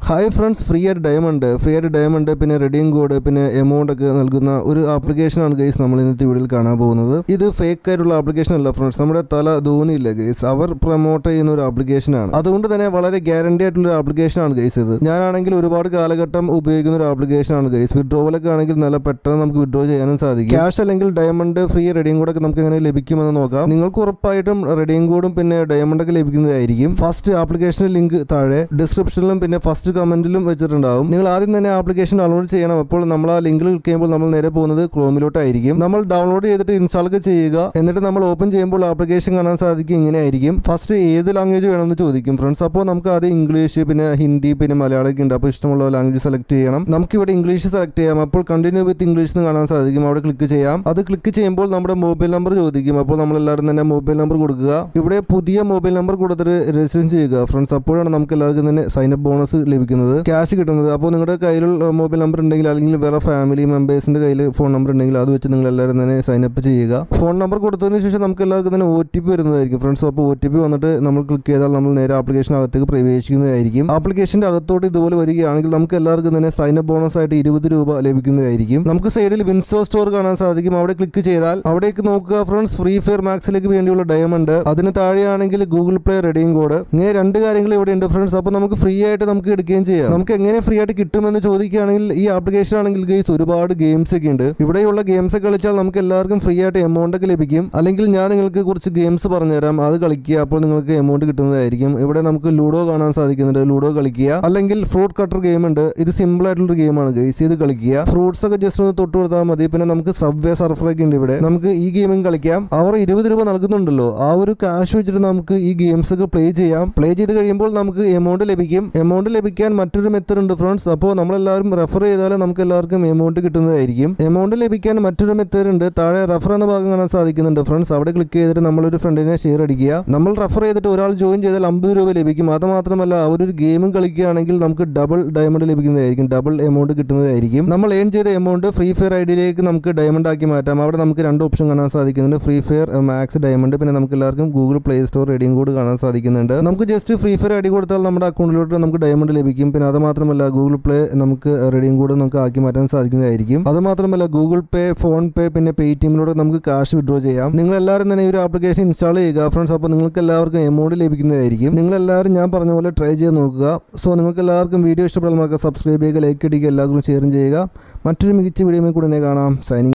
hi friends free ആയിട്ട് diamond free ആയിട്ട് diamond പിന്നെ റെഡിയും കോഡ് പിന്നെ എമൗണ്ട് ഒക്കെ നൽകുന്ന ഒരു ആപ്ലിക്കേഷനാണ് ഗൈസ് നമ്മൾ ഇന്നത്തെ വീഡിയോയിൽ കാണാൻ പോകുന്നത് ഇത് ഫേക്ക് ആയിട്ടുള്ള ആപ്ലിക്കേഷൻ അല്ല ഫ്രണ്ട്സ് നമ്മുടെ തല ധോനി ഇല്ല ഗൈസ് അവർ പ്രൊമോട്ട് ചെയ്യുന്ന ഒരു ആപ്ലിക്കേഷനാണ് അതുകൊണ്ട് തന്നെ വളരെ ഗ്യാരണ്ടി ആയിട്ടുള്ള ഒരു ആപ്ലിക്കേഷനാണ് ഗൈസ് ഇത് ഞാനാണെങ്കിൽ ഒരുപാട് കാലഘട്ടം ഉപയോഗിക്കുന്ന ഒരു ആപ്ലിക്കേഷനാണ് ഗൈസ് വിഡ്രോവലൊക്കെ ആണെങ്കിൽ നല്ല പെട്ടെന്ന് നമുക്ക് വിഡ്രോ ചെയ്യാനും സാധിക്കും ക്യാഷ് അല്ലെങ്കിൽ ഡയമണ്ട് ഫ്രീ റെഡിയും കോഡൊക്കെ നമുക്ക് എങ്ങനെ ലഭിക്കുമെന്ന് നോക്കാം നിങ്ങൾക്ക് ഉറപ്പായിട്ടും റെഡിയും കോഡും പിന്നെ ഡയമണ്ട് ഒക്കെ ലഭിക്കുന്നതായിരിക്കും ഫസ്റ്റ് ആപ്ലിക്കേഷൻ ലിങ്ക് താഴെ ഡിസ്ക്രിപ്ഷനിലും പിന്നെ ഫസ്റ്റ് കമന്റിലും വെച്ചിട്ടുണ്ടാവും നിങ്ങൾ ആദ്യം തന്നെ ആപ്ലിക്കേഷൻ ഡൗൺലോഡ് ചെയ്യണം അപ്പോൾ നമ്മൾ ആ ലിങ്കിൽ ക്ലിക്ക് ചെയ്യുമ്പോൾ നമ്മൾ നേരെ പോകുന്നത് ക്രോമിലോട്ടായിരിക്കും നമ്മൾ ഡൗൺലോഡ് ചെയ്തിട്ട് ഇൻസ്റ്റാൾ ഒക്കെ ചെയ്യുക എന്നിട്ട് നമ്മൾ ഓപ്പൺ ചെയ്യുമ്പോൾ ആപ്ലിക്കേഷൻ കാണാൻ സാധിക്കും ഇങ്ങനെ ആയിരിക്കും ഫസ്റ്റ് ഏത് ലാംഗ്വേജ് വേണമെന്ന് ചോദിക്കും ഫ്രണ്ട്സ് അപ്പോൾ നമുക്ക് ആദ്യം ഇംഗ്ലീഷ് പിന്നെ ഹിന്ദി പിന്നെ മലയാളമൊക്കെ ഉണ്ട് അപ്പോൾ ഇഷ്ടമുള്ള ലാംഗ്വേജ് സെലക്ട് ചെയ്യണം നമുക്ക് ഇവിടെ ഇംഗ്ലീഷ് സെലക്ട് ചെയ്യാം അപ്പോൾ കണ്ടിന്യൂ വിത്ത് ഇംഗ്ലീഷ് എന്ന് കാണാൻ സാധിക്കും അവിടെ ക്ലിക്ക് ചെയ്യാം അത് ക്ലിക്ക് ചെയ്യുമ്പോൾ നമ്മുടെ മൊബൈൽ നമ്പർ ചോദിക്കും അപ്പോൾ നമ്മൾ എല്ലാവരും തന്നെ മൊബൈൽ നമ്പർ കൊടുക്കുക ഇവിടെ പുതിയ മൊബൈൽ നമ്പർ കൊടുത്തിട്ട് രജിസ്റ്റർ ചെയ്യുക ഫ്രണ്ട്സ് അപ്പോഴാണ് നമുക്ക് എല്ലാവർക്കും തന്നെ സൈനപ്പ് ബോണസ് ലഭിക്കുന്നത് ക്യാഷ് കിട്ടുന്നത് അപ്പോൾ നിങ്ങളുടെ കയ്യിലുള്ള മൊബൈൽ നമ്പർ ഉണ്ടെങ്കിൽ അല്ലെങ്കിൽ വേറെ ഫാമിലി മെമ്പേഴ്സിന്റെ കയ്യിൽ ഫോൺ നമ്പർ ഉണ്ടെങ്കിൽ അത് വെച്ച് നിങ്ങൾ എല്ലാവരും തന്നെ സൈനപ്പ് ചെയ്യുക ഫോൺ നമ്പർ കൊടുത്തതിന് ശേഷം നമുക്ക് എല്ലാവർക്കും തന്നെ ഒ ടി പി വരുന്നതായിരിക്കും ഫ്രണ്ട്സ് അപ്പോൾ ഒ ടി പി വന്നിട്ട് നമ്മൾ ക്ലിക്ക് ചെയ്താൽ നമ്മൾ നേരെ ആപ്ലിക്കേഷൻ അകത്തേക്ക് പ്രവേശിക്കുന്നതായിരിക്കും ആപ്ലിക്കേഷന്റെ അകത്തോട്ട് ഇതുപോലെ വരികയാണെങ്കിൽ നമുക്ക് എല്ലാവർക്കും തന്നെ സൈനപ്പ് ബോണസ് ആയിട്ട് ഇരുപത് രൂപ ലഭിക്കുന്നതായിരിക്കും നമുക്ക് സൈഡിൽ വിൻസോ സ്റ്റോർ കാണാൻ സാധിക്കും അവിടെ ക്ലിക്ക് ചെയ്താൽ അവിടേക്ക് നോക്കുക ഫ്രണ്ട്സ് ഫ്രീ ഫയർ മാക്സിലേക്ക് വേണ്ടിയുള്ള ഡയമണ്ട് അതിന് താഴെയാണെങ്കിൽ ഗൂഗിൾ പ്ലേ റെഡിയും കോഡ് ഇങ്ങനെ രണ്ട് കാര്യങ്ങൾ ഇവിടെ ഉണ്ട് ഫ്രണ്ട്സ് അപ്പോൾ നമുക്ക് ഫ്രീ ആയിട്ട് നമുക്ക് എടുക്കുകയും ചെയ്യാം നമുക്ക് എങ്ങനെ ഫ്രീ ആയിട്ട് കിട്ടുമെന്ന് ചോദിക്കുകയാണെങ്കിൽ ഈ ആപ്ലിക്കേഷൻ ആണെങ്കിൽ ഗെയ്സ് ഒരുപാട് ഗെയിംസ് ഒക്കെ ഉണ്ട് ഇവിടെയുള്ള ഗെയിംസ് കളിച്ചാൽ നമുക്ക് എല്ലാവർക്കും ഫ്രീ ആയിട്ട് എമൗണ്ട് ഒക്കെ ലഭിക്കും അല്ലെങ്കിൽ ഞാൻ നിങ്ങൾക്ക് കുറച്ച് ഗെയിംസ് പറഞ്ഞുതരാം അത് കളിക്കുക അപ്പോൾ നിങ്ങൾക്ക് എമൗണ്ട് കിട്ടുന്നതായിരിക്കും ഇവിടെ നമുക്ക് ലൂഡോ കാണാൻ സാധിക്കുന്നുണ്ട് ലൂഡോ കളിക്കുക അല്ലെങ്കിൽ ഫ്രൂട്ട് കട്ടർ ഗെയിം ഉണ്ട് ഇത് സിമ്പിൾ ആയിട്ടുള്ള ഒരു ഗെയിമാണ് ഗെയ്സ് ഇത് കളിക്കുക ഫ്രൂട്ട്സ് ഒക്കെ ജസ്റ്റ് ഒന്ന് തൊട്ട് കൊടുത്താൽ മതി പിന്നെ നമുക്ക് സബ്വേ സർഫറൊക്കെ ഉണ്ട് ഇവിടെ നമുക്ക് ഈ ഗെയിമും കളിക്കാം അവർ ഇരുപത് രൂപ നൽകുന്നുണ്ടല്ലോ ആ ഒരു കാശ് വെച്ചിട്ട് നമുക്ക് ഈ ഗെയിംസ് ഒക്കെ പ്ലേ ചെയ്യാം പ്ലേ ചെയ്ത് കഴിയുമ്പോൾ നമുക്ക് എമൗണ്ട് ലഭിക്കും എമൗണ്ട് ലഭിക്കാൻ മറ്റൊരു മെത്തഡ് ഉണ്ട് ഫ്രണ്ട്സ് അപ്പോൾ നമ്മളെല്ലാവരും റെഫർ ചെയ്താൽ നമുക്ക് എല്ലാവർക്കും എമൗണ്ട് കിട്ടുന്നതായിരിക്കും എമൗണ്ട് ലഭിക്കാൻ മറ്റൊരു മെത്തേഡ് ഉണ്ട് താഴെ റെഫർ എന്ന ഭാഗം കാണാൻ സാധിക്കുന്നുണ്ട് ഫ്രണ്ട്സ് അവിടെ ക്ലിക്ക് ചെയ്തിട്ട് നമ്മളൊരു ഫ്രണ്ടിനെ ഷെയർ അടിക്കുക നമ്മൾ റെഫർ ചെയ്തിട്ട് ഒരാൾ ജോയിൻ ചെയ്താൽ അമ്പത് രൂപ ലഭിക്കും അത് മാത്രമല്ല അവരൊരു ഗെയിമും കളിക്കുകയാണെങ്കിൽ നമുക്ക് ഡബിൾ ഡയമണ്ട് ലഭിക്കുന്നതായിരിക്കും ഡബിൾ എമൗണ്ട് കിട്ടുന്നതായിരിക്കും നമ്മൾ ഏൺ ചെയ്ത എമൗണ്ട് ഫ്രീ ഫയർ ഐഡിയിലേക്ക് നമുക്ക് ഡയമണ്ട് ആക്കി മാറ്റാം അവിടെ നമുക്ക് രണ്ട് ഓപ്ഷൻ കാണാൻ സാധിക്കുന്നുണ്ട് ഫ്രീ ഫയർ മാക്സ് ഡയമണ്ട് പിന്നെ നമുക്ക് എല്ലാവർക്കും ഗൂഗിൾ പ്ലേ സ്റ്റോർ റേഡിയും കോഡ് കാണാൻ സാധിക്കുന്നുണ്ട് നമുക്ക് just free fire I D കൊടുത്താൽ നമ്മുടെ അക്കൗണ്ടിലോട്ട് നമുക്ക് ഡയമണ്ട് ലഭിക്കും പിന്നെ അത് മാത്രമല്ല ഗൂഗിൾ പ്ലേ നമുക്ക് റേഡിയും കോഡ് നമുക്ക് ആക്കി മാറ്റാൻ സാധിക്കുന്നതായിരിക്കും അത് മാത്രമല്ല ഗൂഗിൾ പേ ഫോൺ പേ പിന്നെ പേ ടി എമ്മിലൂടെ നമുക്ക് കാശ് വിഡ്രോ ചെയ്യാം നിങ്ങൾ എല്ലാവരും തന്നെ ഈ ഒരു ആപ്ലിക്കേഷൻ ഇൻസ്റ്റാൾ ചെയ്യുക ഫ്രണ്ട്സ് അപ്പോൾ നിങ്ങൾക്ക് എല്ലാവർക്കും എമൗണ്ട് ലഭിക്കുന്നതായിരിക്കും നിങ്ങൾ എല്ലാവരും ഞാൻ പറഞ്ഞ പോലെ ട്രൈ ചെയ്ത് നോക്കുക സോ നിങ്ങൾക്ക് എല്ലാവർക്കും വീഡിയോ ഇഷ്ടപ്പെടാൻ സബ്സ്ക്രൈബ് ചെയ്യുക ലൈക്ക് അടിക്കുക എല്ലാവർക്കും ഷെയറും ചെയ്യുക മറ്റൊരു മികച്ച വീഡിയോ കൂടെ തന്നെ കാണാം സൈനിങ്